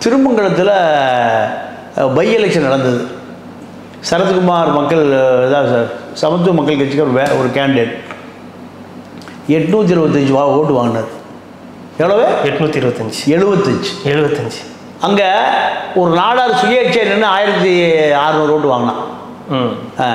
திருமங்கலத்தில் by election நடந்தது சரத்குமார் மக்கள் இதான் சார் சமத்துவ மக்கள் கட்சிக்கு ஒரு வே ஒரு கேண்டிடேட் எட்நூற்றி இருபத்தஞ்சி வா ஓட்டு வாங்கினார் எவ்வளவு எட்நூற்றி இருபத்தஞ்சி எழுபத்தஞ்சு எழுபத்தஞ்சி அங்கே ஒரு நாடார் சுயேட்சை நின்று ஆயிரத்தி அறநூறு ஓட்டு வாங்கினான் ம் ஆ.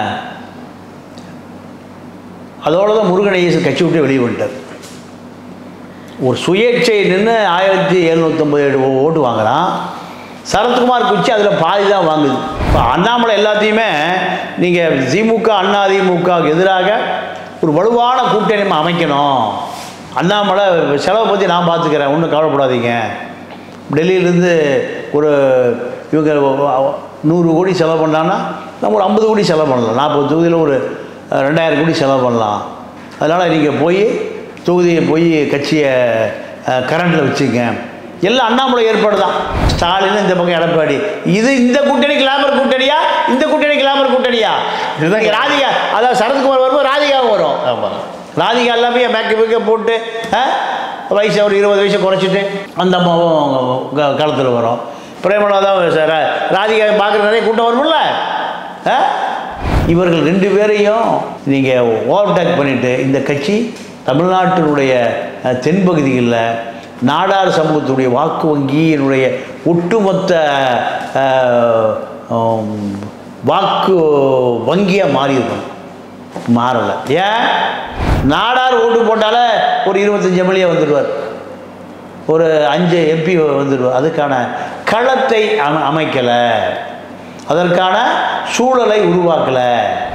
அதோட தான் முருகனையேசு கட்சி விட்டு வெளியே வந்துட்டார் ஒரு சுயேட்சை நின்று ஆயிரத்தி எழுநூற்றம்பது ஓட்டு வாங்குறான் சரத்குமார் குச்சி அதில் பாதி தான் வாங்குது இப்போ அண்ணாமலை எல்லாத்தையுமே நீங்கள் திமுக அண்ணா திமுகவுக்கு எதிராக ஒரு வலுவான கூட்டணி அமைக்கணும் அண்ணாமலை செலவை பற்றி நான் பார்த்துக்கிறேன் ஒன்றும் கவலைப்படாதீங்க டெல்லியிலேருந்து ஒரு இவங்க நூறு கோடி செலவு பண்ணான்னா நம்ம ஒரு ஐம்பது கோடி செலவு பண்ணலாம் நாற்பது தொகுதியில் ஒரு அஹ், ரெண்டாயிரம் கோடி செலவு பண்ணலாம் அதனால் நீங்கள் போய் தொகுதியை போய் கட்சியை கரண்டில் வச்சுங்க எல்லாம் அண்ணாமலை ஏற்பாடு தான் ஸ்டாலின் இந்த பக்கம் எடப்பாடி இது இந்த கூட்டணி கிளாமர் கூட்டணியா இந்த கூட்டணி கிளாமர் கூட்டணியா இதுதான் இங்க ராதிகா அதாவது சரத்குமார் வரும்போது ராதிகாவும் வரும் ஆமாம் ராதிகா எல்லாமே மேக்கப் மேக்கப் போட்டு ஆ, வயசை ஒரு இருபது வயசை குறைச்சிட்டு அந்த அம்மாவும் க- களத்தில் வரும் பிரேமலா சார் ராதிகா பார்க்குற நிறைய கூட்டம் வரும்ல ஆ? இவர்கள் ரெண்டு பேரையும் நீங்கள் ஓவர்டேக் பண்ணிவிட்டு இந்த கட்சி தமிழ்நாட்டினுடைய அஹ், தென்பகுதிகளில் நாடார் சமூகத்துடைய வாக்கு வங்கியினுடைய ஒட்டுமொத்த அஹ், ஆம், வாக்கு வங்கியாக மாறியிருக்கணும் மாறலை ஏன் நாடார் ஓட்டு போட்டாலே ஒரு இருபத்தஞ்சு எம்எல்ஏ வந்துடுவார் ஒரு அஞ்சு எம்பி வந்துடுவார் அதுக்கான களத்தை அம அமைக்கலை அதற்கான சூழலை உருவாக்கலை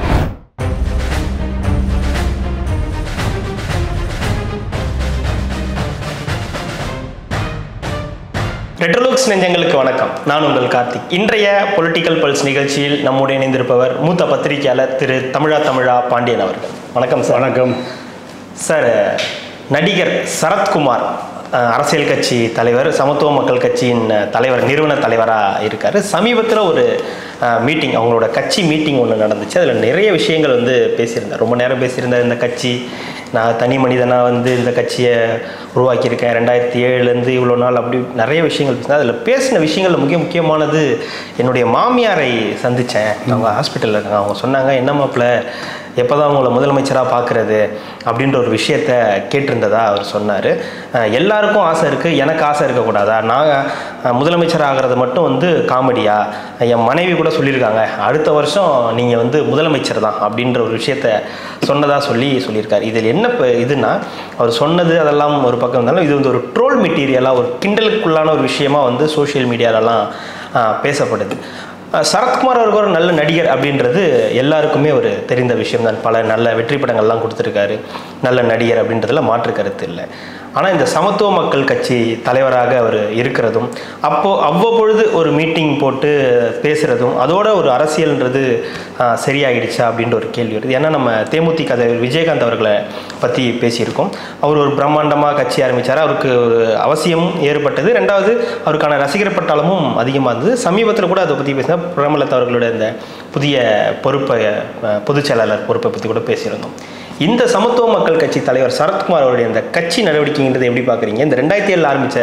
ரெட்ரோலுக்ஸ் நெஞ்சங்களுக்கு வணக்கம் நான் உங்கள் கார்த்திக் இன்றைய பொலிட்டிக்கல் பல்ஸ் நிகழ்ச்சியில் நம்முடைய இணைந்திருப்பவர் மூத்த பத்திரிகையாளர் திரு தமிழா தமிழா பாண்டியன் அவர்கள் வணக்கம் சார் வணக்கம் சார் நடிகர் சரத்குமார் அஹ், அரசியல் கட்சி தலைவர் சமத்துவ மக்கள் கட்சியின் அஹ், தலைவர் நிறுவன தலைவராக இருக்கார் சமீபத்தில் ஒரு மீட்டிங் அவங்களோட கட்சி மீட்டிங் ஒன்று நடந்துச்சு அதில் நிறைய விஷயங்கள் வந்து பேசியிருந்தார் ரொம்ப நேரம் பேசியிருந்தார் இந்த கட்சி நான் தனி மனிதனாக வந்து இந்த கட்சியை உருவாக்கியிருக்கேன் ரெண்டாயிரத்தி ஏழுலேருந்து இவ்வளோ நாள் அப்படி நிறைய விஷயங்கள் பேசினேன் அதில் பேசின விஷயங்கள் முக்கிய முக்கியமானது என்னுடைய மாமியாரை சந்தித்தேன் அவங்க ஹாஸ்பிட்டலில் இருக்காங்க அவங்க சொன்னாங்க என்ன மாப்பிள்ள எப்போ தான் உங்களை முதலமைச்சராக பார்க்குறது அப்படின்ற ஒரு விஷயத்த கேட்டிருந்ததா அவர் சொன்னார் எல்லாருக்கும் ஆசை இருக்குது எனக்கு ஆசை இருக்கக்கூடாதா நான் அஹ், முதலமைச்சர் ஆகிறது மட்டும் வந்து காமெடியா என் மனைவி கூட சொல்லியிருக்காங்க அடுத்த வருஷம் நீங்கள் வந்து முதலமைச்சர் தான் அப்படின்ற ஒரு விஷயத்த சொன்னதாக சொல்லி சொல்லியிருக்காரு இதில் என்ன இப்போ இதுனா அவர் சொன்னது அதெல்லாம் ஒரு பக்கம் இருந்தாலும் இது வந்து ஒரு ட்ரோல் மெட்டீரியலாக ஒரு கிண்டலுக்குள்ளான ஒரு விஷயமா வந்து சோஷியல் மீடியாலலாம் பேசப்படுது அஹ் சரத்குமார் அவர்கள் ஒரு நல்ல நடிகர் அப்படின்றது எல்லாருக்குமே ஒரு தெரிந்த விஷயம் தான் பல நல்ல வெற்றி படங்கள்லாம் கொடுத்துருக்காரு நல்ல நடிகர் அப்படின்றதுல மாற்று கருத்து இல்லை ஆனால் இந்த சமத்துவ மக்கள் கட்சி தலைவராக அவர் இருக்கிறதும் அப்போது அவ்வப்பொழுது ஒரு மீட்டிங் போட்டு பேசுகிறதும் அதோட ஒரு அரசியல்ன்றது அஹ், சரியாயிடுச்சா அப்படின்ற ஒரு கேள்வி வருது ஏன்னா நம்ம தேமுதிக தலைவர் விஜயகாந்த் அவர்களை பற்றி பேசியிருக்கோம் அவர் ஒரு பிரம்மாண்டமாக கட்சி ஆரம்பித்தார் அவருக்கு ஒரு அவசியம் ஏற்பட்டது ரெண்டாவது அவருக்கான ரசிகர் பட்டாளமும் அதிகமாக இருந்தது சமீபத்தில் கூட அதை பற்றி பேசினா பிரேமலதா அவர்களோட இந்த புதிய பொறுப்பை அஹ், பொதுச் செயலாளர் பொறுப்பை பற்றி கூட பேசியிருந்தோம் இந்த சமத்துவ மக்கள் கட்சி தலைவர் சரத்குமார் அவருடைய இந்த கட்சி நடவடிக்கைங்கிறத எப்படி பார்க்குறீங்க இந்த ரெண்டாயிரத்தி ஏழில் ஆரம்பித்த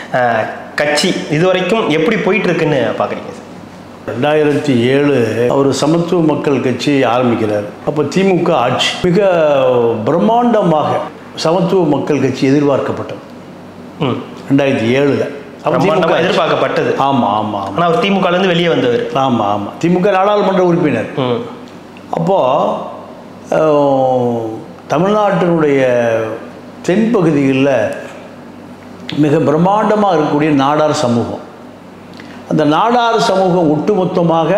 கட்சி இதுவரைக்கும் எப்படி போயிட்டு இருக்குன்னு பார்க்குறீங்க சார் ரெண்டாயிரத்தி ஏழு அவர் சமத்துவ மக்கள் கட்சி ஆரம்பிக்கிறார் அப்போ திமுக ஆட்சி மிக பிரம்மாண்டமாக சமத்துவ மக்கள் கட்சி எதிர்பார்க்கப்பட்டது ம் ரெண்டாயிரத்தி ஏழில் பிரம்மாண்டமாக எதிர்பார்க்கப்பட்டது ஆமாம் ஆமாம் ஆமாம் ஆனால் அவர் திமுகலேருந்து வெளியே வந்தவர் ஆமாம் ஆமாம் திமுக நாடாளுமன்ற உறுப்பினர் ம் அப்போது தமிழ்நாட்டினுடைய தென்பகுதிகளில் மிக பிரம்மாண்டமாக இருக்கக்கூடிய நாடார் சமூகம் அந்த நாடார் சமூகம் ஒட்டுமொத்தமாக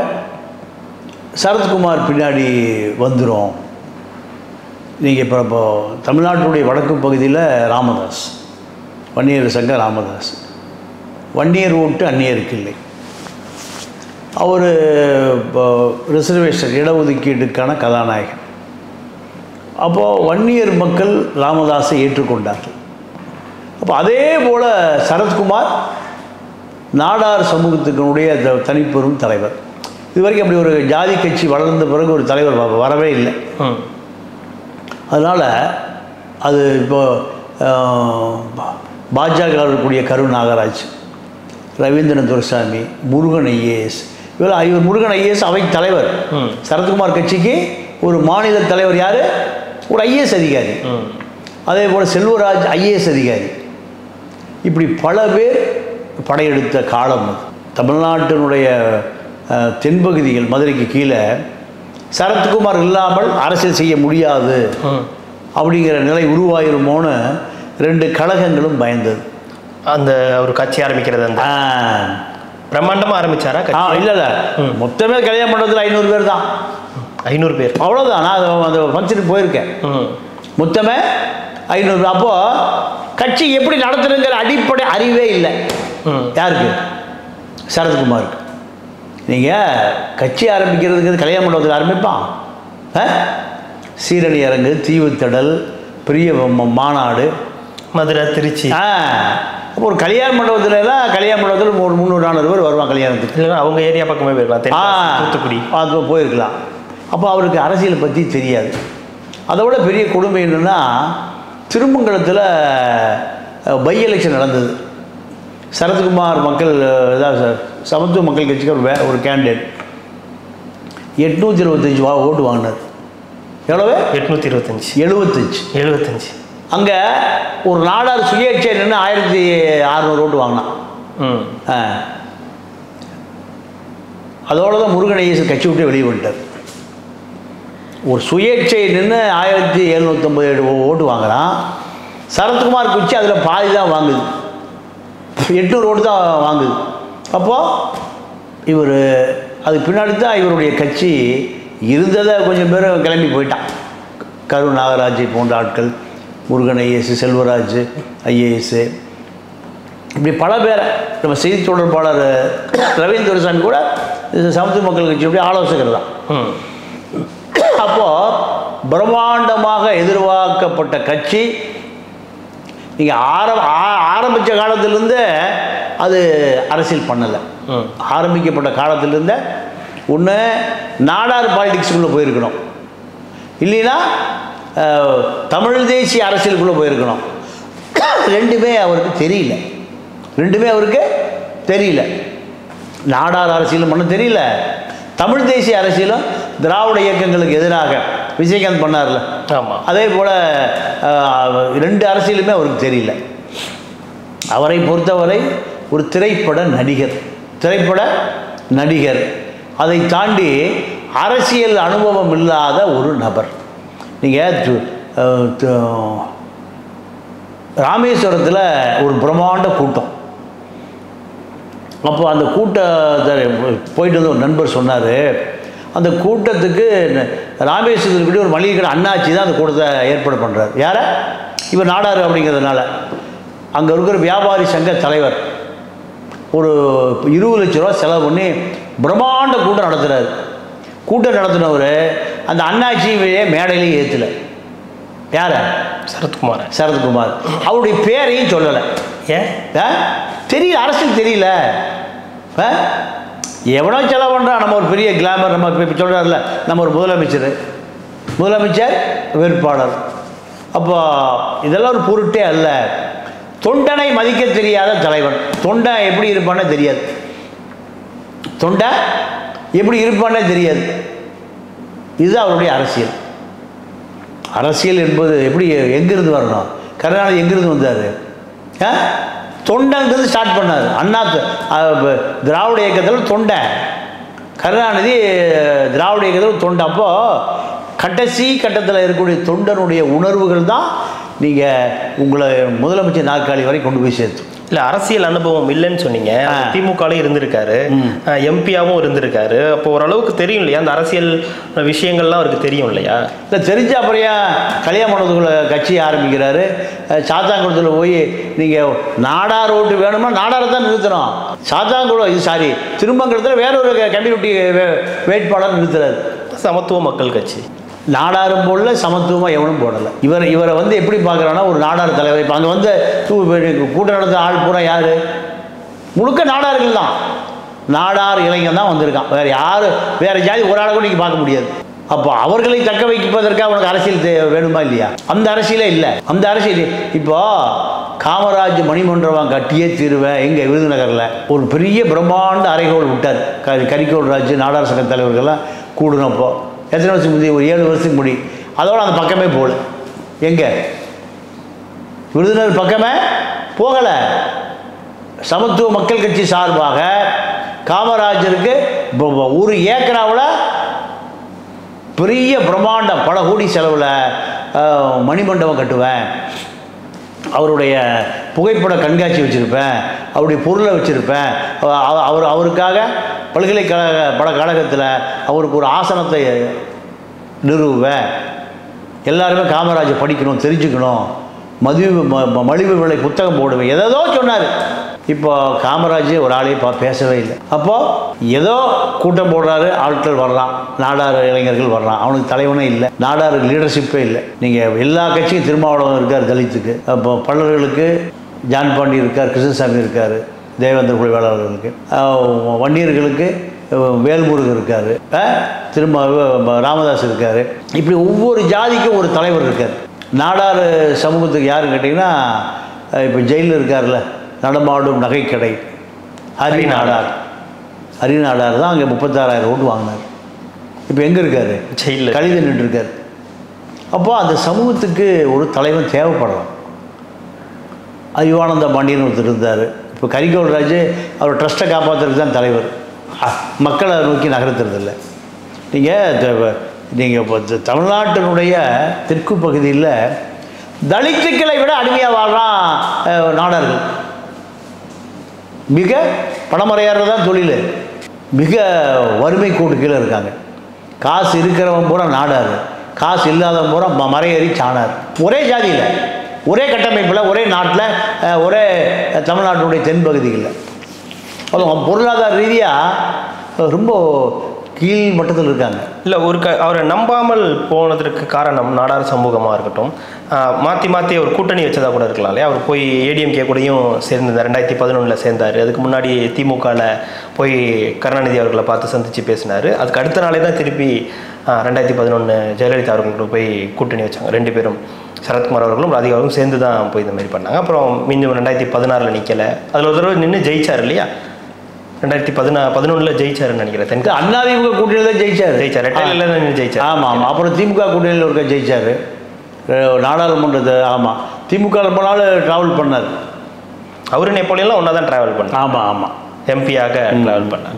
சரத்குமார் பின்னாடி வந்துடும் நீங்கள் இப்போ இப்போ தமிழ்நாட்டினுடைய வடக்கு பகுதியில் ராமதாஸ் வன்னியர் சங்க ராமதாஸ் வன்னியர் ஓட்டு அந்நியருக்கு இல்லை அவர் இப்போ ரிசர்வேஷன் இடஒதுக்கீட்டுக்கான கதாநாயகன் அப்போது வன்னியர் மக்கள் ராமதாஸை ஏற்றுக்கொண்டார்கள் அப்போ அதே போல் சரத்குமார் நாடார் சமூகத்துக்கினுடைய த- தனிப்பெரும் தலைவர் இது வரைக்கும் அப்படி ஒரு ஜாதி கட்சி வளர்ந்த பிறகு ஒரு தலைவர் வ- வரவே இல்லை ம் அதனால் அது இப்போ பாஜக இருக்கக்கூடிய கரு நாகராஜ் ரவீந்திரன் துரைசாமி முருகன் ஐஏஎஸ் இவர் இவர் முருகன் ஐஏஎஸ் அவை தலைவர் ம். சரத்குமார் கட்சிக்கு ஒரு மாநில தலைவர் யார் ஒரு ஐஏஎஸ் அதிகாரி ம் அதே போல் செல்வராஜ் ஐஏஎஸ் அதிகாரி இப்படி பல பேர் படையெடுத்த காலம் அது தமிழ்நாட்டினுடைய அஹ், தென்பகுதிகள் மதுரைக்கு கீழே சரத்குமார் இல்லாமல் அரசியல் செய்ய முடியாது ம் அப்படிங்கிற நிலை உருவாயிருமோன்னு ரெண்டு கழகங்களும் பயந்தது அந்த ஒரு கட்சி ஆரம்பிக்கிறது அந்த ஆ, பிரம்மாண்டமா ஆரம்பிச்சாரா ஆ கட்சி இல்லை இல்லை மொத்தமே கல்யாண மண்டபத்தில் ஐநூறு பேர் தான் ஐநூறு பேர் அவ்வளோதான் நான் அது- அந்த ஃபங்க்ஷனுக்கு போயிருக்கேன் ம் மொத்தமே ஐநூறு அப்போது கட்சி எப்படி நடத்துறதுங்கிற அடிப்படை அறிவே இல்லை ம் யாருக்கு சரத்குமாருக்கு நீங்கள் கட்சி ஆரம்பிக்கிறதுக்கு கல்யாண மண்டபத்தில் ஆரம்பிப்பான் ஆ? சீரணி அரங்கு தீவுத்திடல் பெரிய ம- மாநாடு மதுரை திருச்சி ஆ அப்போ ஒரு கல்யாண மண்டபத்துல எல்லாம் கல்யாண மண்டபத்தில் ஒரு முந்நூறு நானூறு பேர் வருவாங்க கல்யாணத்துக்கு இல்லைன்னா அவங்க ஏரியா பக்கமே போயிருக்கலாம் ஆ தென்காசி, தூத்துக்குடி அது போயிருக்கலாம் அப்போ அவருக்கு அரசியலை பற்றி தெரியாது அதை விட பெரிய கொடுமை என்னென்னா திருமங்கலத்தில் பை எலெக்ஷன் நடந்தது சரத்குமார் மக்கள் இதாக சார் சமத்துவ மக்கள் கட்சிக்கு ஒரு வே ஒரு கேண்டிடேட் எட்நூற்றி இருபத்தஞ்சி வா ஓட்டு வாங்கினார் எவ்வளவு எட்நூத்தி இருபத்தஞ்சு எழுபத்தஞ்சு எழுபத்தஞ்சு அங்கே ஒரு நாடார் சுயேட்சை நின்று ஆயிரத்தி அறநூறு ஓட்டு வாங்கினான் ம் ஆ. அதோட தான் முருகன் ஐயஸ் கட்சி விட்டு வெளியே வந்துட்டார் ஒரு சுயேட்சை நின்று ஆயிரத்தி எழுநூற்றம்பது ஏழு ஓட்டு வாங்குறான் சரத்குமார் குச்சி அதில் பாதி தான் வாங்குது எட்நூறு ஓட்டு தான் வாங்குது அப்போது இவர் அதுக்கு பின்னாடி தான் இவருடைய கட்சி இருந்ததை கொஞ்சம் பேர் கிளம்பி போயிட்டான் கருண் நாகராஜ் போன்ற ஆட்கள் முருகன் ஐஏஎஸ் செல்வராஜ் ஐஏஎஸ் இப்படி பல பேரை நம்ம செய்தி தொடர்பாளர் ரவீந்திர துரைசாமி கூட இது சமத்துவ மக்கள் கட்சியுடைய ஆலோசகர் தான் ம் அப்போது பிரம்மாண்டமாக எதிர்பார்க்கப்பட்ட கட்சி நீங்கள் ஆரம் ஆ- ஆரம்பித்த காலத்திலேருந்து அது அரசியல் பண்ணலை ம் ஆரம்பிக்கப்பட்ட காலத்திலேருந்து ஒன்று நாடார் பாலிடிக்ஸுக்குள்ளே போயிருக்கணும் இல்லைன்னா அஹ், தமிழ் தேசிய அரசியலுக்குள்ளே போயிருக்கணும் ரெண்டுமே அவருக்கு தெரியல ரெண்டுமே அவருக்கு தெரியல நாடார் அரசியலும் பண்ண தெரியல தமிழ் தேசிய அரசியலும் திராவிட இயக்கங்களுக்கு எதிராக விஜயகாந்த் பண்ணார்ல ஆமா அதே போல் ரெண்டு அரசியலுமே அவருக்கு தெரியல அவரை பொறுத்தவரை ஒரு திரைப்பட நடிகர் திரைப்பட நடிகர் அதை தாண்டி அரசியல் அனுபவம் இல்லாத ஒரு நபர் நீங்கள் ராமேஸ்வரத்தில் ஒரு பிரம்மாண்ட கூட்டம் அப்போ அந்த கூட்டத்தை போயிட்டு வந்து ஒரு நண்பர் சொன்னார் அந்த கூட்டத்துக்கு ந- ராமேஸ்வரத்துக்கு ஒரு மளிகை கடை அண்ணாச்சி தான் அந்த கூட்டத்தை ஏற்பாடு பண்ணுறாரு யாரை இவர் நாடார் அப்படிங்கிறதுனால அங்கே இருக்கிற வியாபாரி சங்க தலைவர் ஒரு இருபது லட்ச ரூபா செலவு பண்ணி பிரம்மாண்ட கூட்டம் நடத்துகிறாரு கூட்டம் நடத்தினவர் அந்த அண்ணாச்சியே மேடையிலையும் ஏற்றலை யாரை சரத்குமார் சரத்குமார் அவருடைய பேரையும் சொல்லலை ஏன் ஆ? தெரியல அரசியல் தெரியல ஆ? எவனோ செலவு பண்ணுறான் நம்ம ஒரு பெரிய கிளாமர் நம்ம இப்போ சொல்கிறார்ல நம்ம ஒரு முதலமைச்சர் முதலமைச்சர் வேட்பாளர் அப்போ இதெல்லாம் ஒரு பொருட்டே அல்ல தொண்டனை மதிக்க தெரியாத தலைவன் தொண்டை எப்படி இருப்பானே தெரியாது தொண்டை எப்படி இருப்பானே தெரியாது இதுதான் அவருடைய அரசியல் அரசியல் என்பது எப்படி எங்கிருந்து வரணும் கருணாநிதி எங்கிருந்து வந்தார் ஆ தொண்டைன்றது ஸ்டார்ட் பண்ணார் அண்ணா த- அ, ப- திராவிட இயக்கத்தில் தொண்டை கருணாநிதி திராவிட இயக்கத்தில் தொண்டை அப்போது கடைசி கட்டத்தில் இருக்கக்கூடிய தொண்டனுடைய உணர்வுகள் தான் நீங்கள் உங்களை முதலமைச்சர் நாற்காலி வரை கொண்டு போய் சேர்த்து இல்ல அரசியல் அனுபவம் இல்லைன்னு சொன்னீங்க ஆ. திமுகலையும் இருந்திருக்காரு எம்பியாவும் இருந்திருக்காரு அப்போ ஓரளவுக்கு தெரியும் இல்லையா அந்த அரசியல் விஷயங்கள்லாம் அவருக்கு தெரியும் இல்லையா இல்லை தெரிஞ்ச அப்புறம் ஏன் கல்யாண மண்டபத்துக்குள்ள கட்சி ஆரம்பிக்கிறாரு அஹ் சாத்தாங்குளத்தில் போய் நீங்கள் நாடார் ஓட்டு வேணுமா நாடாரை தான் நிறுத்தணும் சாத்தாங்குளம் இது சாரி திருமங்கலத்தில் வேற ஒரு கம்யூனிட்டி வேட்பாளர் நிறுத்துறாரு சமத்துவ மக்கள் கட்சி நாடாரும் போடல சமத்துவமாக எவனும் போடலை இவர் இவரை வந்து எப்படி பார்க்குறான்னா ஒரு நாடார் தலைவர் இப்போ அங்கே வந்து தூ- கூட்டம் நடந்த ஆள் பூரா யார் முழுக்க நாடார்கள் தான் நாடார் இளைஞன் தான் வந்திருக்கான் வேறு யார் வேறு ஜாதி ஒரு ஆளை கூட நீங்கள் பார்க்க முடியாது அப்போ அவர்களை தக்க வைப்பதற்காக உனக்கு அரசியல் தே- வேணுமா இல்லையா அந்த அரசியலே இல்லை அந்த அரசியல் இப்போ காமராஜ் மணிமண்டபம் கட்டியே தீருவேன் எங்கே விருதுநகரில் ஒரு பெரிய பிரம்மாண்ட அறைகோல் விட்டார் க கரிக்கோள் ராஜ் நாடார் சங்க தலைவர்கள்லாம் கூடுனப்போ எத்தனை வருஷத்துக்கு முந்தைய ஒரு ஏழு வருஷத்துக்கு முடி அதோட அந்த பக்கமே போகல எங்கே விருதுநகர் பக்கமே போகலை சமத்துவ மக்கள் கட்சி சார்பாக காமராஜருக்கு ப- ப- ஒரு ஏக்கராவில் பெரிய பிரம்மாண்டம் பல கோடி செலவில் அஹ், மணிமண்டபம் கட்டுவேன் அவருடைய புகைப்பட கண்காட்சி வச்சுருப்பேன் அவருடைய பொருளை வச்சுருப்பேன் அவர் அவருக்காக பல்கலைக்கழக படக்கழகத்தில் அவருக்கு ஒரு ஆசனத்தை நிறுவுவேன் எல்லாருமே காமராஜர் படிக்கணும் தெரிஞ்சுக்கணும் மதிவு ம- ம- மலிவு விலை புத்தகம் போடுவேன் ஏதோ சொன்னார் இப்போ காமராஜ் ஒரு ஆளையும் பா பேசவே இல்லை அப்போது ஏதோ கூட்டம் போடுறாரு ஆட்கள் வர்றான் நாடார் இளைஞர்கள் வர்றான் அவனுக்கு தலைவனே இல்லை நாடார் லீடர்ஷிப்பே இல்லை நீங்கள் எல்லா கட்சியும் திருமாவளவன் இருக்கார் தலித்துக்கு அப்போ பல்லர்களுக்கு ஜான் பாண்டி இருக்கார் கிருஷ்ணசாமி இருக்கார் தேவேந்திர குழி வேளாளர்களுக்கு அஹ் வன்னியர்களுக்கு அஹ் வேல்முருகன் இருக்கார் திரும்ப அஹ் ராமதாஸ் இருக்கார் இப்படி ஒவ்வொரு ஜாதிக்கும் ஒரு தலைவர் இருக்கார் நாடார் சமூகத்துக்கு யாருன்னு கேட்டிங்கன்னா அஹ் இப்போ ஜெயிலில் இருக்கார்ல நடமாடும் நகைக்கடை ஹரி நாடார் ஹரி நாடார் தான் அங்கே முப்பத்தாறாயிரம் ஓட்டு வாங்கினார் இப்போ எங்கே இருக்கார் ஜெயிலில் கழிது நின்று இருக்கார் அப்போ அந்த சமூகத்துக்கு ஒரு தலைவன் தேவைப்படுறான் யுவானந்த பாண்டியன் ஒருத்தர் இருந்தார் இப்போ கரிகோல் ராஜ் அவர் ட்ரஸ்ட்டை காப்பாற்றுறதுக்கு தான் தலைவர் அ- மக்களை நோக்கி நகர்த்துறதில்ல நீங்கள் நீங்கள் இப்போ த- தமிழ்நாட்டினுடைய தெற்கு பகுதியில் தலித்துக்களை விட அடிமையாக வாழ்றான் அஹ், நாடார்கள் மிக பணமறையாடுறது தான் தொழில் மிக வறுமை கோட்டு கீழே இருக்காங்க காசு இருக்கிறவன் பூரா நாடார் காசு இல்லாதவன் பூரா ம- மறையேறி சாணார் ஒரே ஜாதியில் ஒரே கட்டமைப்பில் ஒரே நாட்டில் அஹ், ஒரே தமிழ்நாட்டினுடைய தென்பகுதிகளில் அதுவும் பொருளாதார ரீதியாக ரொம்ப கீழ் மட்டத்தில் இருக்காங்க இல்லை ஒரு க அவரை நம்பாமல் போனதற்கு காரணம் நாடார் சமூகமாக இருக்கட்டும் ஆஹ் மாற்றி மாற்றி ஒரு கூட்டணி வச்சதா கூட இருக்கலாம் இல்லையா அவர் போய் ஏடிஎம்கே கூடயும் சேர்ந்தார் ரெண்டாயிரத்தி பதினொன்றில் சேர்ந்தார் அதுக்கு முன்னாடி திமுகவில் போய் கருணாநிதி அவர்களை பார்த்து சந்தித்து பேசினார் அதுக்கு அடுத்த நாளே தான் திருப்பி ஆஹ் ரெண்டாயிரத்தி பதினொன்று ஜெயலலிதா அவர்களோட போய் கூட்டணி வச்சாங்க ரெண்டு பேரும் சரத்குமார் அவர்களும் ராதிகா அவர்களும் சேர்ந்து தான் போய் இந்த மாதிரி பண்ணாங்க அப்புறம் மீண்டும் ரெண்டாயிரத்தி பதினாறில் நிற்கலை அதில் ஒரு தடவை நின்று ஜெயிச்சார் இல்லையா ரெண்டாயிரத்தி பதினா பதினொன்றில் ஜெயிச்சாருன்னு நினைக்கிறேன் தென்கா அண்ணாதிமுக கூட்டணியில் தான் ஜெயிச்சார் ஜெயிச்சார் ரெட்டையில தான் நின்று ஜெயிச்சார் ஆமாம் ஆமாம் அப்புறம் திமுக கூட்டணியில் ஒருக்க ஜெயிச்சார் நாடாளுமன்றத்தை ஆமாம் திமுக ரொம்ப நாள் ட்ராவல் பண்ணார் அவரு நெப்போலியன்லாம் ஒன்றா தான் ட்ராவல் பண்ணாங்க ஆமாம் ஆமாம் எம்பியாக ட்ராவல் பண்ணாங்க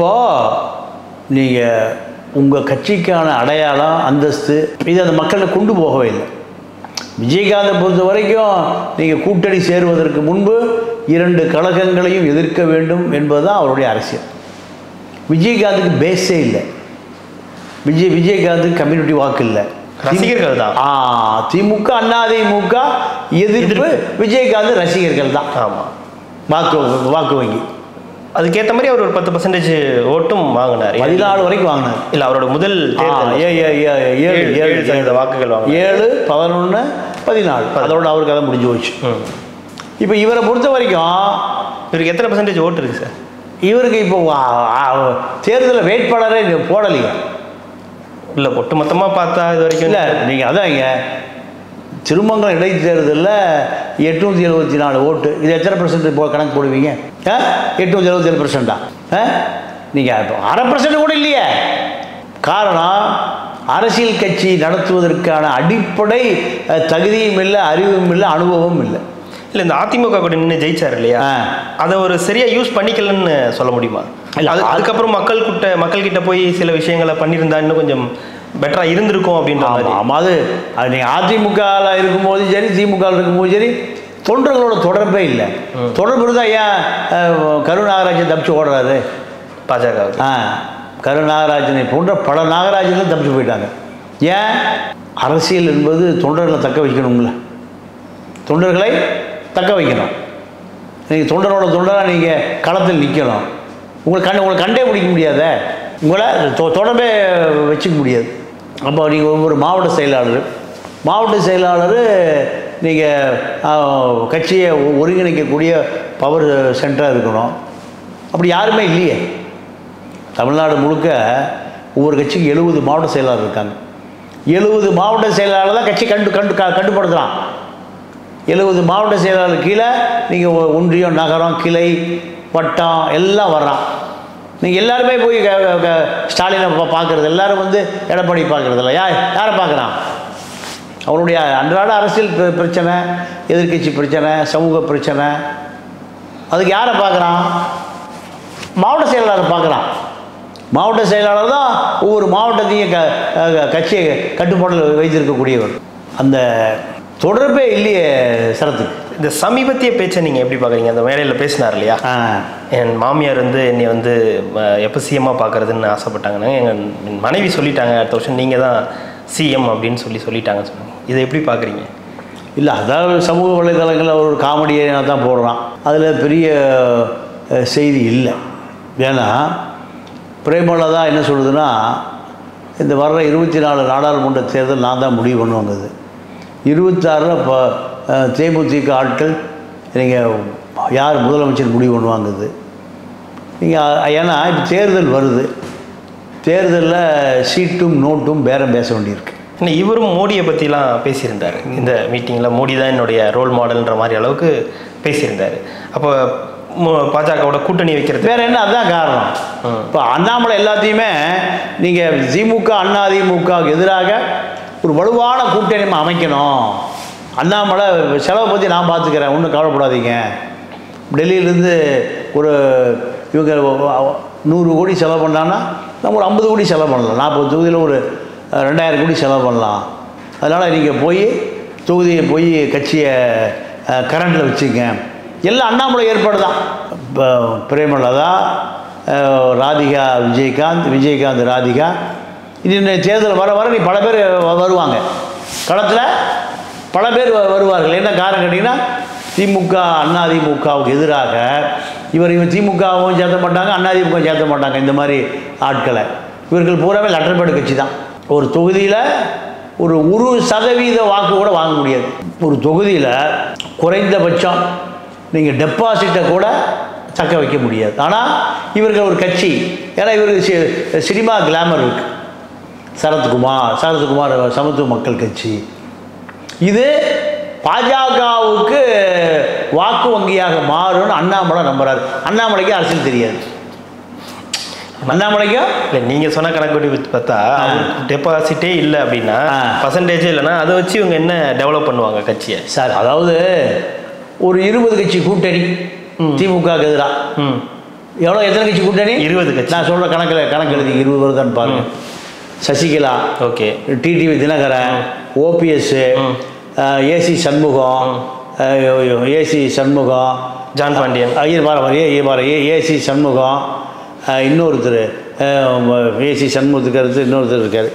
அப்போது நீங்கள் உங்கள் கட்சிக்கான அடையாளம் அந்தஸ்து இது அந்த மக்களை கொண்டு போகவே இல்லை விஜயகாந்தை பொறுத்த வரைக்கும் நீங்கள் கூட்டணி சேருவதற்கு முன்பு இரண்டு கழகங்களையும் எதிர்க்க வேண்டும் என்பதுதான் அவருடைய அரசியல் விஜயகாந்துக்கு பேஸே இல்லை விஜய் விஜயகாந்துக்கு கம்யூனிட்டி வாக்கு இல்லை ரசிகர்கள் தான் ஆ திமுக அதிமுக எதிர்ப்பு விஜயகாந்த் ரசிகர்கள் தான் ஆமாம் வாக்கு வாக்கு வங்கி அதுக்கேற்ற மாதிரி அவர் ஒரு பத்து பர்சன்டேஜ் ஓட்டும் வாங்கினார் பதினாலு வரைக்கும் வாங்கினார் இல்லை அவரோட முதல் ஆ, தேர்தல் ஏ- ஏ- ஏ- ஏழு ஏழு- ஏழு ஏழு சதவீத வாக்குகள் வாங்கினார். ஏழு பதினொன்று பதினாலு அதோட அவருக்கு அதை முடிஞ்சு போச்சு ம். இப்போ இவரை பொறுத்த வரைக்கும் இவருக்கு எத்தனை பர்சன்டேஜ் ஓட்டு இருக்கு சார் இவருக்கு இப்போ தேர்தலில் வேட்பாளரே இன்னும் போடலையே இல்லை ஒட்டு மொத்தமாக பார்த்தா இது வரைக்கும் இல்லை நீங்கள் அதான் இங்க திருமங்கலம் இடைத்தேர்தலில் எட்நூற்றி எழுபத்தி நாலு ஓட்டு இது எத்தனை பர்சன்ட் போ கணக்கு போடுவீங்க ஆ எட்நூற்றி எழுபத்தி ஏழு பர்சன்டா ஆ நீங்கள் இப்போ அரை பர்சன்ட் கூட இல்லையே காரணம் அரசியல் கட்சி நடத்துவதற்கான அடிப்படை அஹ், தகுதியும் இல்லை அறிவும் இல்லை அனுபவமும் இல்லை இல்லை இந்த அதிமுக கூட நின்று ஜெயிச்சார் இல்லையா ஆ. அதை ஒரு சரியா யூஸ் பண்ணிக்கலன்னு சொல்ல முடியுமா இல்ல, அது அது- அதுக்கப்புறம் மக்கள் கிட்ட மக்கள் கிட்ட போய் சில விஷயங்களை பண்ணியிருந்தா இன்னும் கொஞ்சம் பெட்டரா இருந்திருக்கும் அப்படின்ற மாதிரி ஆமாம் ஆமாம் அது அது நீங்கள் அதிமுகவில் இருக்கும்போதும் சரி திமுகவில் இருக்கும்போதும் சரி தொண்டர்களோட தொடர்பே இல்லை தொடர்பு இருந்தால் ஏன் அஹ், கரு நாகராஜன் தப்பிச்சு ஓடுறாரு பாஜக ஆ கரு நாகராஜனை போன்ற பல நாகராஜனும் தப்பிச்சு போயிட்டாங்க ஏன் அரசியல் என்பது தொண்டர்களை தக்க வைக்கணுங்கள தொண்டர்களை தக்க வைக்கணும் நீங்கள் தொண்டரோட தொண்டராக நீங்கள் களத்தில் நிற்கணும் உங்களை கண்டு உங்களை கண்டே பிடிக்க முடியாதே உங்களை தொ- தொடர்பே வச்சுக்க முடியாது அப்போ நீங்கள் ஒரு மாவட்ட செயலாளர் மாவட்ட செயலாளர் நீங்கள் கட்சியை ஒ- ஒருங்கிணைக்கக்கூடிய பவர் சென்டராக இருக்கணும் அப்படி யாருமே இல்லையே தமிழ்நாடு முழுக்க ஒவ்வொரு கட்சிக்கும் எழுபது மாவட்ட செயலாளர் இருக்காங்க எழுபது மாவட்ட செயலாளர் தான் கட்சி கண்டு கண்டு க- கட்டுப்படுத்தலாம் எழுபது மாவட்ட செயலாளர் கீழே நீங்கள் ஒன்றியம் நகரம் கிளை வட்டம் எல்லாம் வர்றான் நீங்கள் எல்லாருமே போய் க- க- க- ஸ்டாலினை பா- பார்க்கறது எல்லாரும் வந்து எடப்பாடி பார்க்கறதில்ல யா யாரை பார்க்குறான் அவருடைய அன்றாட அரசியல் பிர- பிரச்சனை எதிர்க்கட்சி பிரச்சனை சமூக பிரச்சனை அதுக்கு யாரை பார்க்குறான் மாவட்ட செயலாளரை பார்க்குறான் மாவட்ட செயலாளர் தான் ஒவ்வொரு மாவட்டத்தையும் க க- கட்சியை கட்டுப்பாட்டில் வைத்திருக்கக்கூடியவர் அந்த தொடர்பே இல்லையே சரத்துக்கு இந்த சமீபத்திய பேச்சை நீங்கள் எப்படி பார்க்குறீங்க அந்த மேடையில் பேசினார் இல்லையா ஆ என் மாமியார் வந்து என்னை வந்து அஹ், எப்போ சிஎம்மாக பார்க்குறதுன்னு ஆசைப்பட்டாங்கன்னா எங்கள் மனைவி சொல்லிட்டாங்க அடுத்த வருஷம் நீங்கள் தான் சிஎம் அப்படின்னு சொல்லி சொல்லிட்டாங்க சொன்னாங்க இதை எப்படி பார்க்குறீங்க இல்லை அதாவது சமூக வலைதளங்களில் ஒரு காமெடியை தான் போடுறான் அதில் பெரிய அஹ், செய்தி இல்லை ஏன்னா பிரேமலதா என்ன சொல்லுதுன்னா இந்த வர்ற இருபத்தி நாலு நாடாளுமன்ற தேர்தல் நான் தான் முடிவு பண்ணுவாங்குது இருபத்தாறில் இப்போ அஹ், தேமுதிக ஆட்கள் நீங்கள் யார் முதலமைச்சர் முடிவு பண்ணுவாங்குது நீங்கள் ஏன்னா இப்போ தேர்தல் வருது தேர்தலில் சீட்டும் நோட்டும் பேரம் பேச வேண்டியிருக்கு ஆனால் இவரும் மோடியை பற்றிலாம் பேசியிருந்தார் இந்த மீட்டிங்கில் மோடி தான் என்னுடைய ரோல் மாடல்ன்ற மாதிரி அளவுக்கு பேசியிருந்தார் அப்போ மு- பாஜகவோட கூட்டணி வைக்கிறது வேற என்ன அதுதான் காரணம் ம். இப்போ அண்ணாமலை எல்லாத்தையுமே நீங்கள் திமுக அண்ணா திமுகவுக்கு எதிராக ஒரு வலுவான கூட்டணி நம்ம அமைக்கணும் அண்ணாமலை செலவை பற்றி நான் பார்த்துக்கிறேன் ஒன்றும் கவலைப்படாதீங்க டெல்லியிலேருந்து ஒரு இவங்க நூறு கோடி செலவு பண்ணான்னா நம்ம ஒரு ஐம்பது கோடி செலவு பண்ணலாம் நாற்பது தொகுதியில் ஒரு அஹ், ரெண்டாயிரம் கோடி செலவு பண்ணலாம் அதனால் நீங்கள் போய் தொகுதியை போய் கட்சியை கரண்டில் வச்சுங்க எல்லாம் அண்ணாமலை ஏற்பாடு தான் இப்போ பிரேமலதா அஹ், ராதிகா விஜயகாந்த் விஜயகாந்த் ராதிகா இன்னும் தேர்தல் வர வர நீ பல பேர் வ- வருவாங்க களத்தில் பல பேர் வ- வருவார்கள் என்ன காரணம் கேட்டிங்கன்னா திமுக அண்ணா திமுகவுக்கு எதிராக இவர் இவன் திமுகவும் சேர்த்த மாட்டாங்க அண்ணா திமுக சேர்த்த மாட்டாங்க இந்த மாதிரி ஆட்களை இவர்கள் பூராவே லட்டர்பேடு கட்சி தான் ஒரு தொகுதியில் ஒரு ஒரு சதவீத வாக்கு கூட வாங்க முடியாது ஒரு தொகுதியில் குறைந்தபட்சம் நீங்கள் டெபாசிட்டை கூட தக்க வைக்க முடியாது ஆனால் இவர்கள் ஒரு கட்சி ஏன்னா இவருக்கு சி- சினிமா கிளாமர் இருக்குது சரத்குமார் சரத்குமார் சமத்துவ மக்கள் கட்சி இது பாஜகவுக்கு வாக்கு வங்கியாக மாறும்னு அண்ணாமலை நம்புறாரு அண்ணாமலைக்கு அரசியல் தெரியாது அண்ணாமலைக்கும் இல்லை நீங்கள் சொன்ன கணக்குப்படி வச்சு பார்த்தா அவருக்கு டெபாசிட்டே இல்லை அப்படின்னா ஆ. பர்சன்டேஜே இல்லைன்னா அதை வச்சு இவங்க என்ன டெவலப் பண்ணுவாங்க கட்சியை சார் அதாவது ஒரு இருபது கட்சி கூட்டணி திமுகவுக்கு எதிராக ம் எவ்வளோ எத்தனை கட்சி கூட்டணி 20 கட்சி. நான் சொல்கிற கணக்கில் கணக்கு எழுதி இருபது வருதான்னு பாருங்க Sasikala okay TTV Dhinakaran OPS AC Shanmugam AC Shanmugam John Pandian Iyer பாரு பாரு, ஏ பாரு ஏ ஏசி சண்முகம் அஹ், இன்னொருத்தர் ஏசி சண்முகத்துக்கு அடுத்து இன்னொருத்தர் இருக்கார்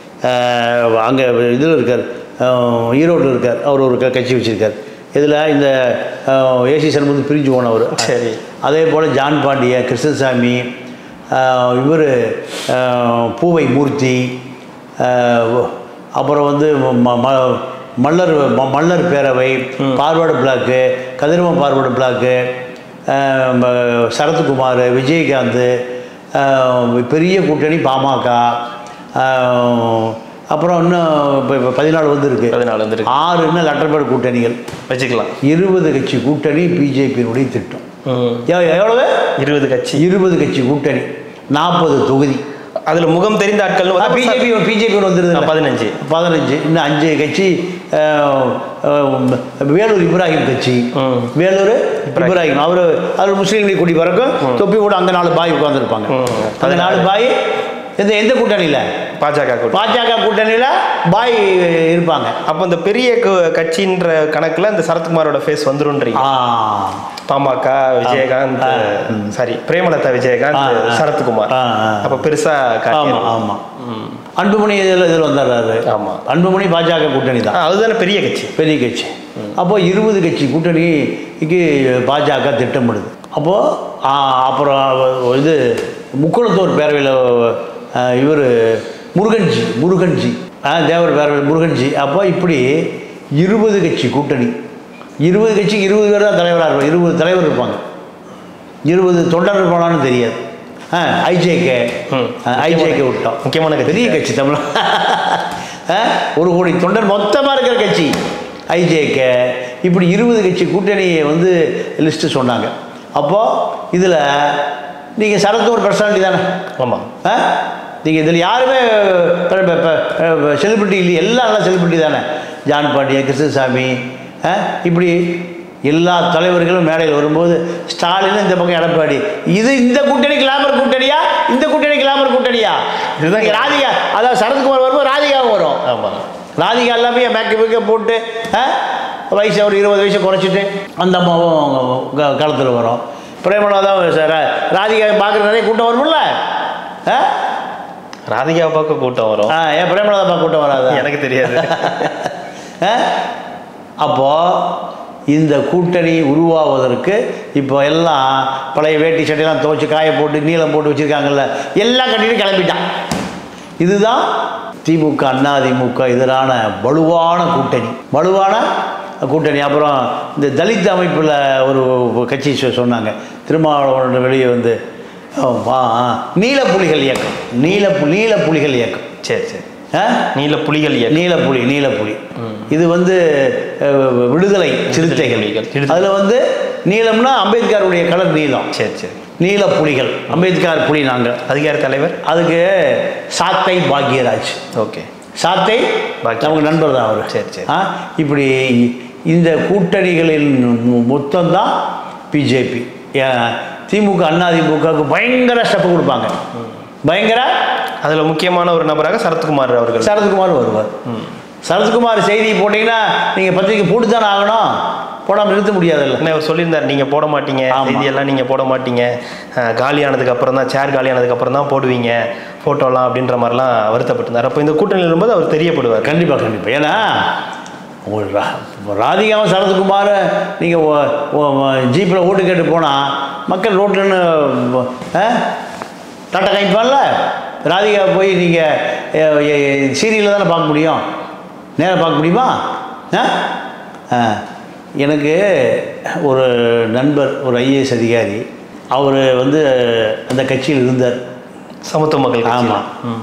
அங்கே இதில் இருக்கார் அஹ், ஈரோட்டில் இருக்கார் அவர் ஒரு க- கட்சி வச்சுருக்கார் இதில் இந்த ஏசி சண்முகத்துக்கு பிரிஞ்சு போனவர் சரி. அதே போல் ஜான் பாண்டிய கிருஷ்ணசாமி இவர் பூவை மூர்த்தி அஹ், அப்புறம் வந்து ம- ம- மல்லர் ம- மல்லர் பேரவை forward block Kathiravan forward block அஹ், ம- சரத்குமார் விஜயகாந்த் அஹ், பெரிய கூட்டணி பாமக அஹ், அப்புறம் இன்னும் இப்போ இப்போ பதினாலு வந்துருக்கு பதினாலு வந்துருக்கு ஆறு இன்னும் லட்டர்பேட் கூட்டணிகள் வச்சுக்கலாம் இருபது கட்சி கூட்டணி பிஜேபியினுடைய திட்டம் ம் எவ்- எவ்வளவு இருபது கட்சி இருபது கட்சி கூட்டணி நாற்பது தொகுதி அதுல முகம் தெரிந்த ஆட்கள் பிஜேபி பிஜேபி வந்துருது பதினஞ்சு பதினஞ்சு இன்னும் அஞ்சு கட்சி அஹ், அஹ், வேலூர் இப்ராஹிம் கட்சி ம். வேலூர் இப்ராஹிம் அவர் அவர் முஸ்லீம் லீக் கொடி பறக்கும் தொப்பி கூட அந்த நாலு பாய் உட்காந்துருப்பாங்க ம். அந்த நாலு பாய் எந்த எந்த கூட்டணியில் பாஜக கூட்டணி பாஜக கூட்டணியில் பாய் இருப்பாங்க அப்போ இந்த பெரிய கு- கட்சின்ற கணக்குல இந்த சரத்குமாரோட ஃபேஸ் வந்துருன்றீங்க ஆ பாமக விஜயகாந்த் சாரி பிரேமலதா விஜயகாந்த் ஆ, ஆ. சரத்குமார் ஆ, ஆ. அப்ப பெருசா ஆமாம் காட்டியது. ஆமாம் ம். அன்புமணி இதில் இதில் வந்துடுறாரு ஆமா. அன்புமணி பாஜக கூட்டணி தான் ஆ, அதுதானே பெரிய கட்சி பெரிய கட்சி அப்போ இருபது கட்சி கூட்டணிக்கு பாஜக திட்டமிடுது அப்போது அப்புறம் இது முக்குளத்தூர் பேரவையில் இவர் முருகன்ஜி முருகன்ஜி ஆ, தேவர் பேரவையில் முருகன்ஜி அப்போ இப்படி இருபது கட்சி கூட்டணி இருபது கட்சிக்கு இருபது பேர் தான் தலைவராக இருப்பாங்க இருபது தலைவர் இருப்பாங்க இருபது தொண்டர் இருப்பானான்னு தெரியாது ஆ ஐஜேகே ம். ஐஜேகே விட்டோம் முக்கியமான கட்சி. பெரிய கட்சி தமிழ் ஆ, ஒரு கோடி தொண்டர் மொத்தமாக இருக்கிற கட்சி ஐஜேகே இப்படி இருபது கட்சி கூட்டணியை வந்து லிஸ்ட்டு சொன்னாங்க அப்போது இதில் நீங்கள் சரத்து ஒரு பர்சனாலிட்டி தானே ஆமாம் ஆ நீங்கள் இதில் யாருமே செலிபிரிட்டி இல்லை எல்லாம் நல்லா செலிபிரிட்டி தானே ஜான் பாண்டியன் கிருஷ்ணசாமி ஆ இப்படி எல்லா தலைவர்களும் மேடையில் வரும்போது ஸ்டாலின் இந்த பக்கம் எடப்பாடி இது இந்த கூட்டணி கிளாமர் கூட்டணியா இந்த கூட்டணி கிளாமர் கூட்டணியா இதுதான் இதுதான் ராதிகா அதாவது சரத்குமார் வரும்போது ராதிகாவும் வரும் ஆமாம் ராதிகா எல்லாமே மேக்கப் மேக்கப் போட்டு ஆ, வயசை ஒரு இருபது வயசை குறைச்சிட்டு அந்த அம்மாவும் களத்தில் வரும் பிரேமலா சார் ராதிகா பார்க்குற நிறைய கூட்டம் வரும்ல ஆ ராதிகா பார்க்க கூட்டம் வரும் ஆ ஏன் பிரேமலதா பார்க்க கூட்டம் வராது எனக்கு தெரியாது அப்போது இந்த கூட்டணி உருவாவதற்கு இப்போ எல்லாம் பழைய வேட்டி சட்டையெல்லாம் துவைச்சு காய போட்டு நீளம் போட்டு வச்சுருக்காங்கல்ல எல்லாம் கட்டிட்டு கிளம்பிட்டான் இதுதான் திமுக அண்ணா திமுக எதிரான வலுவான கூட்டணி வலுவான கூட்டணி அப்புறம் இந்த தலித் அமைப்பில் ஒரு கட்சி சொ- சொன்னாங்க திருமாவளவன் வெளியே வந்து ஓ, வா நீல புலிகள் இயக்கம் நீல பு- நீல புலிகள் இயக்கம் சரி சரி ஆ நீல புலிகள் இயக்கம் நீலப்புலி நீலப்புலி இது வந்து அஹ், விடுதலை சிறுத்தைகள் புலிகள். சிறுத்தை. அதில் வந்து நீலம்னா அம்பேத்கருடைய கலர் நீலம் சரி சரி நீல புலிகள் அம்பேத்கர் புலி நாங்கள் அதுக்கு யார் தலைவர் அதுக்கு சாத்தை பாக்யராஜ் ஓகே சாத்தை பாக்யராஜ். நமக்கு நண்பர் தான் அவர் சரி, சரி. ஆ இப்படி இந்த கூட்டணிகளின் மொத்தம் தான் பிஜேபி திமுக அண்ணா திமுகவுக்கு பயங்கர ஸ்டெப்பு கொடுப்பாங்க பயங்கர அதுல முக்கியமான ஒரு நபராக சரத்குமார் அவர்கள் சரத்குமார் வருவார் சரத்குமார் செய்தி போட்டிங்கன்னா நீங்கள் பத்திரிக்கை போட்டு தானே ஆகணும் போடாமல் நிறுத்த முடியாதுல்ல என்ன அவர் சொல்லியிருந்தார் நீங்க போட மாட்டீங்க ஆமா. செய்தியெல்லாம் நீங்க போட மாட்டீங்க அஹ், காலியானதுக்கு அப்புறம் தான் சேர் காலியானதுக்கு அப்புறம் தான் போடுவீங்க போட்டோலாம் அப்படின்ற மாதிரிலாம் வருத்தப்பட்டிருந்தார் அப்போ இந்த கூட்டணியில் இருக்கும்போது அவர் தெரியப்படுவார் கண்டிப்பாக கண்டிப்பாக ஏன்னா ஒரு ரா- ராதிகாவும் சரத்குமார் நீங்கள் ஜீப்பில் ஓட்டு கேட்டு போனால் மக்கள் ரோட்லன்னு டாட்டா காமிப்பான்ல ராதிகா போய் நீங்கள் சீரியலில் தானே பார்க்க முடியும் நேராக பார்க்க முடியுமா ஆ ஆ. எனக்கு ஒரு நண்பர் ஒரு ஐஏஎஸ் அதிகாரி அவர் வந்து அந்த கட்சியில் இருந்தார் சமத்துவ மக்கள் கட்சியில. ஆமா. ம்.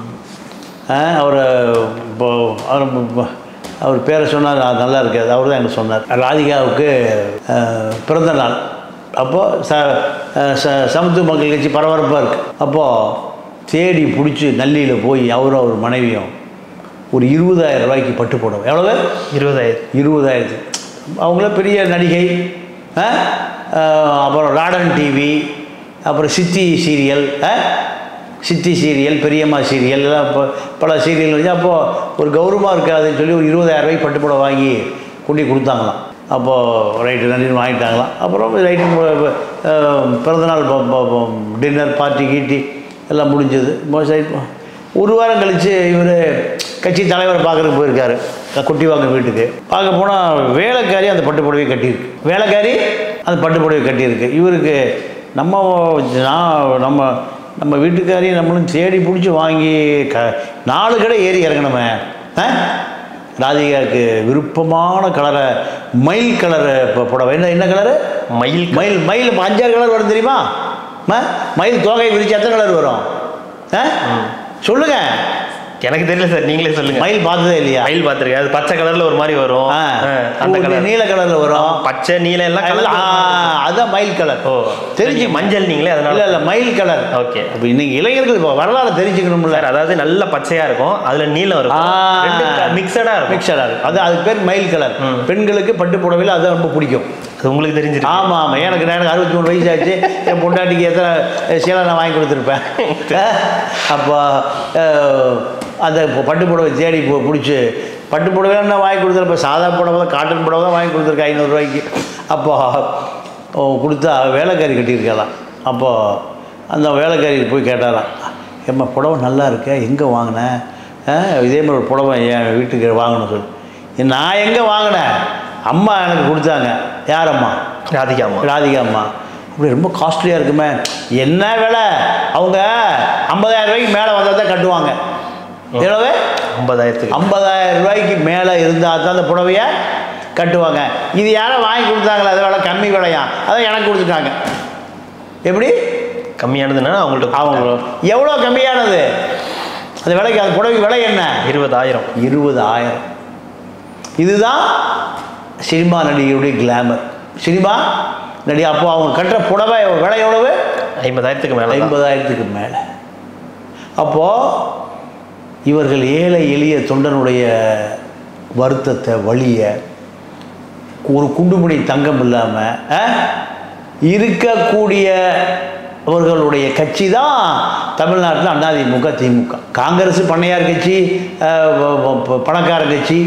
அவர் இப்போ அவர் இப்போ- அவர் பேரை சொன்னால் அது நல்லா இருக்காது அவர் தான் எனக்கு சொன்னார் ராதிகாவுக்கு அஹ், பிறந்த நாள் அப்போது ச அஹ், ச சமத்துவ மக்கள் கட்சி பரபரப்பாக இருக்குது அப்போது தேடி பிடிச்சி நல்லியில் போய் அவரும் அவர் மனைவியும் ஒரு இருபதாயிரம் ரூபாய்க்கு பட்டு போடுவோம் எவ்வளவு இருபதாயிரம் இருபதாயிரத்து அவங்கள பெரிய நடிகை ஆ? அஹ், அப்புறம் ராடன் டிவி அப்புறம் சித்தி சீரியல் ஆ? சித்தி சீரியல் பெரியம்மா சீரியல் எல்லாம் இப்போ பல சீரியல் வச்சு அப்போது ஒரு கௌரவமாக இருக்காதுன்னு சொல்லி ஒரு இருபதாயிரம் ரூபாய்க்கு பட்டுப்புடவை வாங்கி கொண்டு போய் கொடுத்தாங்களாம் அப்போது ரைட்டு நன்றின்னு வாங்கிட்டாங்களாம் அப்புறம் ரைட்டு மு- அஹ், பிறந்தநாள் டின்னர் பார்ட்டி கீட்டி எல்லாம் முடிஞ்சது சைட் ஒரு வாரம் கழித்து இவர் கட்சி தலைவரை பார்க்குறதுக்கு போயிருக்காரு குட்டி வாங்க வீட்டுக்கு பார்க்க போனால் வேலைக்காரி அந்த பட்டு புடவையை கட்டியிருக்கு வேலைக்காரி அந்த பட்டு புடவை கட்டியிருக்கு இவருக்கு நம்ம நான் நம்ம நம்ம வீட்டுக்காரி நம்மளும் தேடி பிடிச்சி வாங்கி க நாலு கடை ஏறி இறங்கணுமே ஆ ராதிகாவுக்கு விருப்பமான கலரை மயில் கலரை புடவை என்ன என்ன கலரு மயில் மயில் மயில் இப்ப அஞ்சாறு கலர் வரும் தெரியுமா ம- மயில் தோகை விரிச்சு எத்தனை கலர் வரும் ஆ? சொல்லுங்க எனக்கு தெரியல சார் நீங்களே சொல்லுங்க மயில் பார்த்ததே இல்லையா மயில் பார்த்துருக்கேன் அது பச்சை கலர்ல ஒரு மாதிரி வரும் ஆ. அஹ், அந்த ஓ, கலர் நீல கலர்ல வரும் பச்சை நீலம் எல்லாம் கலர் ஆ, அதான் மயில் கலர் ஓ தெரிஞ்சு தெரிஞ்சு மஞ்சள் நீங்களே இல்ல அதனால இல்ல மயில் கலர் ஓகே அப்ப இன்னைக்கு இளைஞர்கள் இப்ப வரலாறு தெரிஞ்சுக்கணும்ல சார் அதாவது நல்ல பச்சையா இருக்கும் அதுல நீலம் இருக்கும் மிக்சடா இருக்கும் மிக்சடா இருக்கும் அது அதுக்கு பேர் மயில் கலர் ம். பெண்களுக்கு பட்டு புடவையில் அது ரொம்ப பிடிக்கும் அது உங்களுக்கு தெரிஞ்சிருக்கு ஆமா ஆமா எனக்கு எனக்கு அறுபத்தி மூணு வயசு ஆச்சு என் பொண்டாட்டிக்கு எத்தனை சேலை நான் வாங்கி கொடுத்துருப்பேன் அப்போ அஹ், அந்த பட்டு புடவை தேடி போ பிடிச்சி பட்டு புடவை நான் வாங்கி கொடுத்துருப்பேன் சாதா புடவை தான் காட்டன் புடவை தான் வாங்கி கொடுத்துருக்கேன் ஐநூறுரூவாய்க்கு அப்போ ஓ, கொடுத்தா வேலைக்காரி கட்டியிருக்கலாம் அப்போது அந்த வேலைக்காரி போய் கேட்டாராம் ஏம்மா புடவை நல்லா இருக்கே எங்கே வாங்கினேன் ஆ, இதே மாதிரி ஒரு புடவை என் வீட்டுக்கு வாங்கணும் சொல்லி நான் எங்கே வாங்கினேன் அம்மா எனக்கு கொடுத்தாங்க யார் அம்மா ராதிகாமா ராதிகா அம்மா அப்படி ரொம்ப காஸ்ட்லியாக இருக்குமே என்ன விலை அவங்க ஐம்பதாயிரம் ரூபாய்க்கு மேலே வந்தால் தான் கட்டுவாங்க எவ்வளவு ஐம்பதாயிரத்துக்கு ஐம்பதாயிரம் ரூபாய்க்கு மேலே இருந்தால் தான் அந்த புடவைய கட்டுவாங்க இது யாரோ வாங்கி கொடுத்தாங்களா அதை விலை கம்மி விலையா அதை எனக்கு கொடுத்துட்டாங்க எப்படி கம்மியானதுன்னா அவங்கள்ட்ட அவங்க எவ்வளோ கம்மியானது அந்த விலைக்கு அந்த புடவை விலை என்ன இருபதாயிரம் இருபதாயிரம் இதுதான் சினிமா நடிகையுடைய கிளாமர் சினிமா நடிகை அப்போ அவங்க கட்டுற புடவை விலை எவ்வளவு ஐம்பதாயிரத்துக்கு மேலே ஐம்பதாயிரத்துக்கு மேலே அப்போது இவர்கள் ஏழை எளிய தொண்டனுடைய வருத்தத்தை வழியை ஒரு குண்டுமணி தங்கம் இல்லாமல் இருக்கக்கூடிய அவர்களுடைய கட்சி தான் தமிழ்நாட்டில் அதிமுக திமுக காங்கிரஸ் பண்ணையார் கட்சி அஹ், ப- ப- ப- பணக்கார கட்சி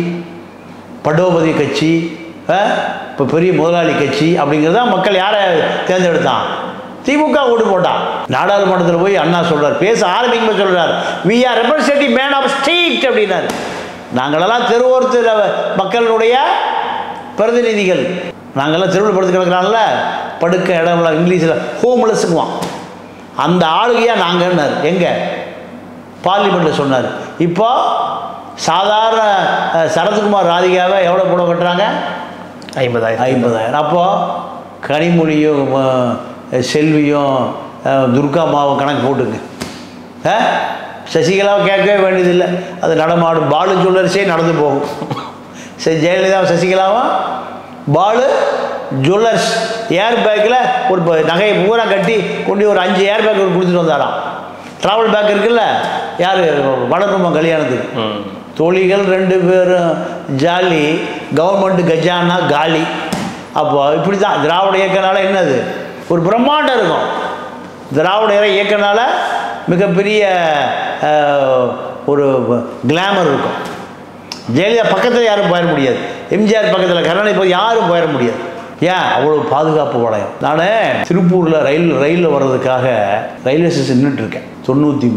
படோபதி கட்சி இப்போ பெரிய முதலாளி கட்சி அப்படிங்கிறத மக்கள் யாரை தேர்ந்தெடுத்தான் திமுக ஓட்டு போட்டான் நாடாளுமன்றத்தில் போய் அண்ணா சொல்றார் பேச ஆரம்பிக்கும் சொல்றார் we are representative man of street அப்படின்னாரு நாங்களெல்லாம் தெருவோரத்தில் மக்களுடைய பிரதிநிதிகள் நாங்கள்லாம் தெருவில் படுத்து கிடக்குறாங்கல்ல படுக்க இடம்ல இங்கிலீஷில் ஹோம்லெஸ்ஸுக்குவான் அந்த ஆளுகையாக நாங்கன்னார் எங்கே பார்லிமெண்ட்டில் சொன்னார் இப்போ சாதாரண அஹ், சரத்குமார் ராதிகாவை எவ்வளோ புடவை கட்டுறாங்க ஐம்பதாயிரம் ஐம்பதாயிரம் அப்போது கனிமொழியும் அஹ், செல்வியும் அஹ், துர்கா அம்மாவும் கணக்கு போட்டுங்க ஆ? சசிகலாவை கேட்கவே வேண்டியதில்லை அது நடமாடும் பாலு ஜுவல்லர்ஸே நடந்து போகும் சரி ஜெயலலிதா சசிகலாவும் பாலு ஜுவல்லர்ஸ் ஏர் பேக்கில் ஒரு ப- நகையை பூரா கட்டி கொண்டு ஒரு அஞ்சு ஏர் பேக் கொடுத்துட்டு வந்தாராம் ட்ராவல் பேக் இருக்குல்ல யார் வளர்ப்புமா கல்யாணத்துக்கு ம் தோழிகள் ரெண்டு பேரும் ஜாலி கவர்மெண்ட் கஜானா காலி அப்போ இப்படி தான் திராவிட இயக்கனால என்னது ஒரு பிரம்மாண்டம் இருக்கும் திராவிட இறை இயக்கனால மிகப்பெரிய அஹ், ஒரு கிளாமர் இருக்கும் ஜெயலலிதா பக்கத்தில் யாரும் போயிட முடியாது எம்ஜிஆர் பக்கத்தில் கருணாநிதி போய் யாரும் போயிட முடியாது ஏன் அவ்வளோ பாதுகாப்பு வளையம் நான் திருப்பூரில் ரயில் ரயிலில் வர்றதுக்காக ரயில்வே ஸ்டேஷன் நின்றுட்டு இருக்கேன் தொண்ணூற்றி